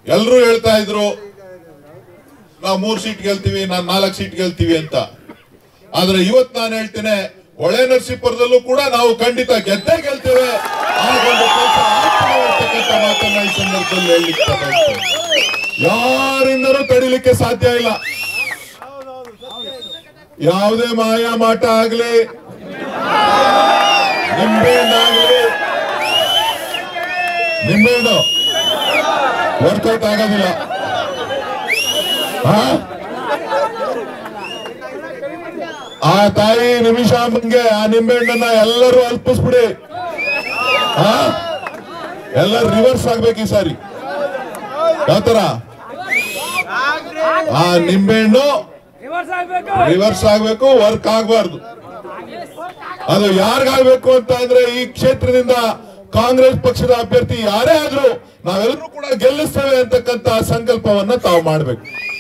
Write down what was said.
ಎಲ್ರು ಹೇಳ್ತಾ ಇದ್ರು ನಾವು ಮೂರ್ ಸೀಟ್ ಗೆಲ್ತೀವಿ ನಾನ್ ನಾಲ್ಕು ಸೀಟ್ ಗೆಲ್ತೀವಿ ಅಂತ ಆದ್ರೆ ಇವತ್ ನಾನು ಹೇಳ್ತೇನೆ ಒಳೆ ನರಸೀಪುರದಲ್ಲೂ ಕೂಡ ನಾವು ಖಂಡಿತ ಗೆದ್ದೇ ಗೆಲ್ತೇವೆ ಆ ಒಂದು ಕೆಲಸ ಆಗ್ತದೆ ಅಂತಕ್ಕಂಥ ಮಾತನ್ನ ಈ ಸಂದರ್ಭದಲ್ಲಿ ಹೇಳಲಿಕ್ಕೆ ಬಯಸ್ತೇನೆ. ಯಾರಿಂದನೂ ತಡಿಲಿಕ್ಕೆ ಸಾಧ್ಯ ಇಲ್ಲ ಯಾವುದೇ ಮಾಯ ಮಾಟ ಆಗ್ಲಿ ನಿಂಬೆಹಣ್ಣಾಗ್ಲಿ ನಿಂಬೆಹಣ್ಣು ವರ್ಕೌಟ್ ಆಗೋದಿಲ್ಲ ಹಾ ಆ ತಾಯಿ ನಿಮಿಷಾಂಬಂಗೆ ಆ ನಿಂಬೆಹಣ್ಣನ್ನ ಎಲ್ಲರೂ ಅಲ್ಪಿಸ್ಬಿಡಿ ಹಾ ಎಲ್ಲರೂ ರಿವರ್ಸ್ ಆಗ್ಬೇಕು ಈ ಸಾರಿ ಯಾವ್ತರ ಆ ನಿಂಬೆಹಣ್ಣು ರಿವರ್ಸ್ ಆಗ್ಬೇಕು ವರ್ಕ್ ಆಗ್ಬಾರ್ದು ಅದು ಯಾರಿಗಾಗ್ಬೇಕು ಅಂತ ಅಂದ್ರೆ ಈ ಕ್ಷೇತ್ರದಿಂದ ಕಾಂಗ್ರೆಸ್ ಪಕ್ಷದ ಅಭ್ಯರ್ಥಿ ಯಾರೇ ಆದ್ರೂ ನಾವೆಲ್ಲರೂ ಕೂಡ ಗೆಲ್ಲಿಸ್ತೇವೆ ಅಂತಕ್ಕಂತ ಸಂಕಲ್ಪವನ್ನ ತಾವು ಮಾಡ್ಬೇಕು